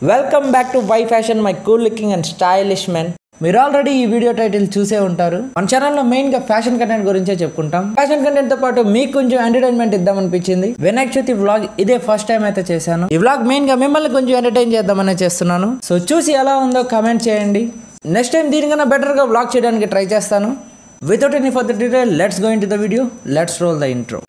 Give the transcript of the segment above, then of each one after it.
Welcome back to why fashion my cool looking and stylish men మీరు already ఈ video title చూసే ఉంటారు మన ఛానల్లో మెయిన్ గా ఫ్యాషన్ కంటెంట్ గురించే చెప్పుకుంటాం ఫ్యాషన్ కంటెంట్ తో పాటు మీకు కొంచెం ఎంటర్టైన్మెంట్ ఇద్దాం అనిపించింది వినాయక చవితి వ్లాగ్ ఇదే ఫస్ట్ టైం అయితే చేశాను ఈ వ్లాగ్ మెయిన్ గా మిమ్మల్ని కొంచెం ఎంటర్టైన్ చేద్దామనే చేస్తున్నాను సో చూసి ఎలా ఉందో కమెంట్ చేయండి నెక్స్ట్ టైం దీనికన్నా బెటర్ గా వ్లాగ్ చేయడానికి ట్రై చేస్తాను without any further detail let's go into the video let's roll the intro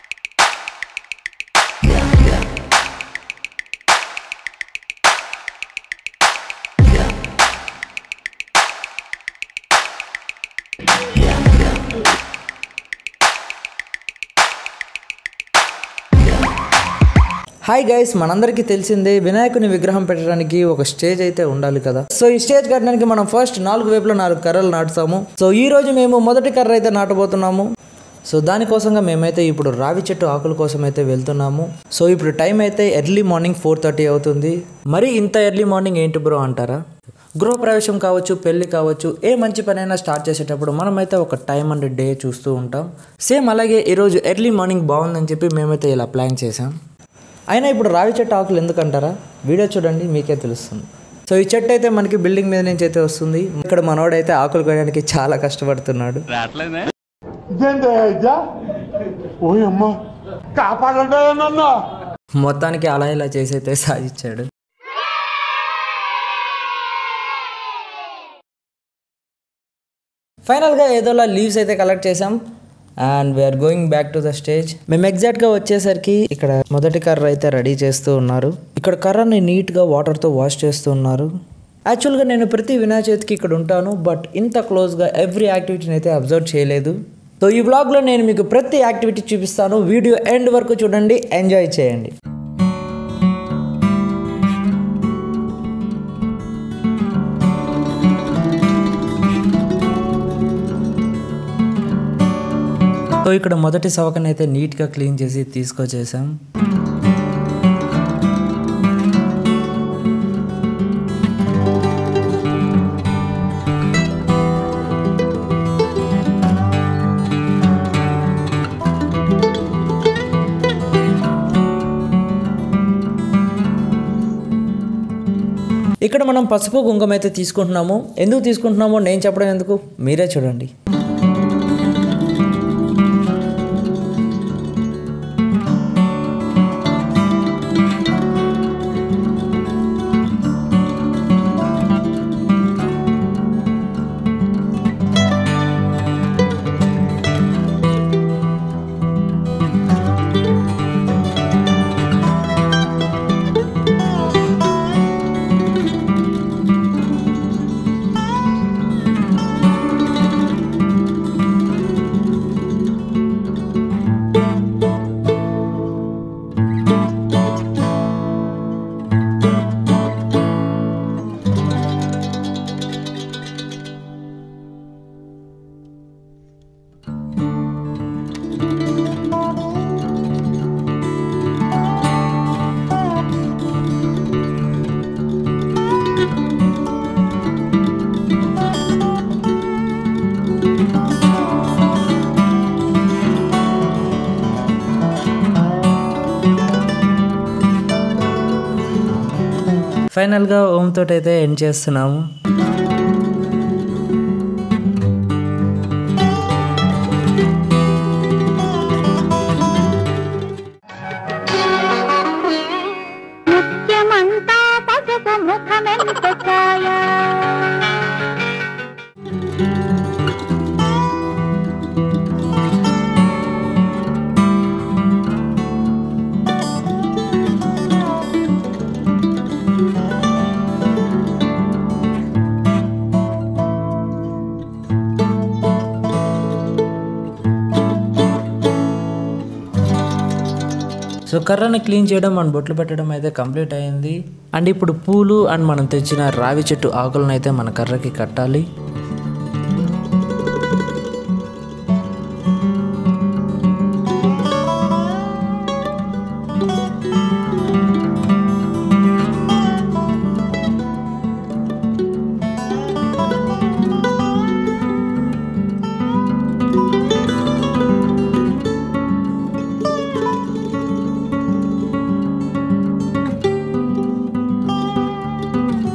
hi guys మనందరికీ తెలిసిందే వినాయకుని విగ్రహం పెట్టడానికి ఒక స్టేజ్ అయితే ఉండాలి కదా సో ఈ స్టేజ్ కట్టడానికి మనం ఫస్ట్ నాలుగు వైపులో నాలుగు కర్రలు నాటుతాము సో ఈ రోజు మేము మొదటి కర్ర అయితే నాటబోతున్నాము సో దానికోసంగా మేమైతే ఇప్పుడు రావి చెట్టు ఆకుల కోసం అయితే వెళ్తున్నాము సో ఇప్పుడు టైం అయితే ఎర్లీ మార్నింగ్ ఫోర్ థర్టీ అవుతుంది మరి ఇంత ఎర్లీ మార్నింగ్ ఏంటి బ్రో అంటారా గృహప్రవేశం కావచ్చు పెళ్లి కావచ్చు ఏ మంచి పనైనా స్టార్ట్ చేసేటప్పుడు మనమైతే ఒక టైం అండ్ డే చూస్తూ ఉంటాం సేమ్ అలాగే ఈరోజు ఎర్లీ మార్నింగ్ బాగుందని చెప్పి మేమైతే ఇలా ప్లాన్ చేసాం అయినా ఇప్పుడు రావి చెట్టు ఆకులు ఎందుకంటారా వీడియో చూడండి మీకే తెలుస్తుంది సో ఈ చెట్టు అయితే మనకి బిల్డింగ్ మీద నుంచి అయితే వస్తుంది ఇక్కడ మనోడైతే ఆకులు కోయడానికి చాలా కష్టపడుతున్నాడు ఇదేంటి అయ్యా ఓయమ్మ కాపాడండి నన్ను మొత్తానికి అలా ఇలా చేసి అయితే సాధించాడు ఫైనల్గా ఏదోలా లీవ్స్ అయితే కలెక్ట్ చేసాం and we're going back to the stage మేము ఎగ్జాక్ట్గా వచ్చేసరికి ఇక్కడ మొదటి కర్ర అయితే రెడీ చేస్తూ ఉన్నారు ఇక్కడ కర్రని నీట్గా వాటర్తో వాష్ చేస్తూ ఉన్నారు యాక్చువల్గా నేను ప్రతి వినాయక చవితికి ఇక్కడ ఉంటాను బట్ ఇంత క్లోజ్గా ఎవ్రీ యాక్టివిటీని అయితే అబ్జర్వ్ చేయలేదు సో ఈ బ్లాగ్లో నేను మీకు ప్రతి యాక్టివిటీ చూపిస్తాను వీడియో ఎండ్ వరకు చూడండి ఎంజాయ్ చేయండి సో ఇక్కడ మొదటి సవకని అయితే నీట్గా క్లీన్ చేసి తీసుకొచ్చేసాం ఇక్కడ మనం పసుపు కుంకుమ అయితే తీసుకుంటున్నాము ఎందుకు తీసుకుంటున్నామో నేను చెప్పడం ఎందుకు మీరే చూడండి ఫైనల్గా ఓం తోటి అయితే ఎండ్ చేస్తున్నాము ముత్యమంతా పసుపు ముఖమెంత ఛాయ సో కర్రని క్లీన్ చేయడం అండ్ బొట్లు పెట్టడం అయితే కంప్లీట్ అయింది అండ్ ఇప్పుడు పూలు అండ్ మనం తెచ్చిన రావి చెట్టు ఆకులను అయితే మన కర్రకి కట్టాలి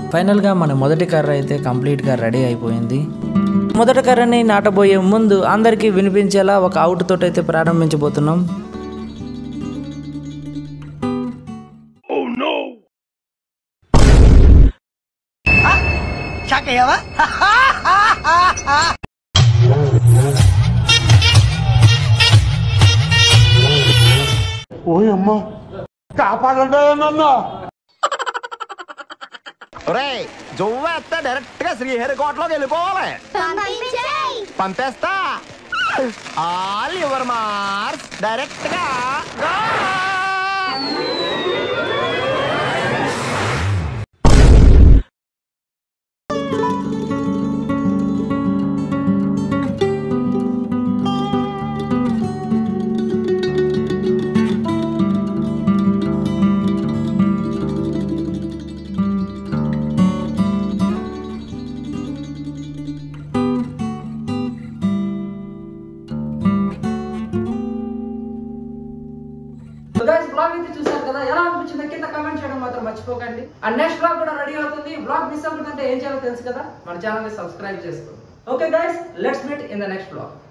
ఫైనల్గా మన మొదటి కర్ర అయితే కంప్లీట్గా రెడీ అయిపోయింది మొదటి కర్రని నాటబోయే ముందు అందరికీ వినిపించేలా ఒక అవుట్ తోటి అయితే ప్రారంభించబోతున్నాం ఓయమ్మ కాపాడండి నన్ను ఒరేయ్ జువ్వేస్తే డైరెక్ట్ గా శ్రీహరికోటలోకి వెళ్ళిపోవాలి పంపేస్తా ఆల్ యువర్ మార్క్స్ డైరెక్ట్ గా go! గైస్ బ్లాగ్ అయితే చూసారు కదా ఎలా అనిపించిందో కింద కమెంట్ చేయడం మాత్రం మర్చిపోకండి అండ్ నెక్స్ట్ బ్లాగ్ కూడా రెడీ అవుతుంది బ్లాగ్ మిస్ అవ్వకుంటే ఏం చేయాలో తెలుసు కదా మన ఛానల్ ని సబ్స్క్రైబ్ చేసుకోండి okay guys let's meet in the next blog